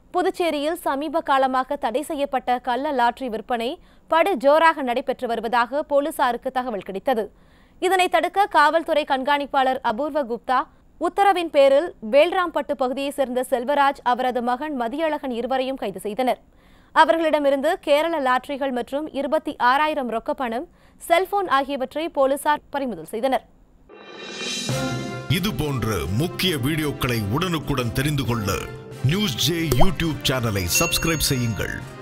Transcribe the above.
புதுச்சேரியில் சமீப காலமாக தடை செய்யப்பட்ட கள்ள லாட்டரி விற்பனை படு ஜோராக நடைபெற்று வருவதாக போலீசாருக்கு தகவல் கிடைத்தது இதனை தடுக்க காவல்துறை கண்காணிப்பாளர் அபூர்வ குப்தா உத்தரவின் பேரில் வேல்ராம்பட்டு பகுதியைச் சேர்ந்த செல்வராஜ் அவரது மகன் மதியழகன் இருவரையும் கைது செய்தனர் அவர்களிடமிருந்து கேரள லாட்டரிகள் மற்றும் இருபத்தி ஆறாயிரம் ரொக்கப்பணம் செல்போன் ஆகியவற்றை போலீசார் பறிமுதல் செய்தனர் இது போன்ற முக்கிய வீடியோக்களை உடனுக்குடன் தெரிந்து கொள்ள நியூஸ் ஜே யூடியூப் சேனலை சப்ஸ்கிரைப் செய்யுங்கள்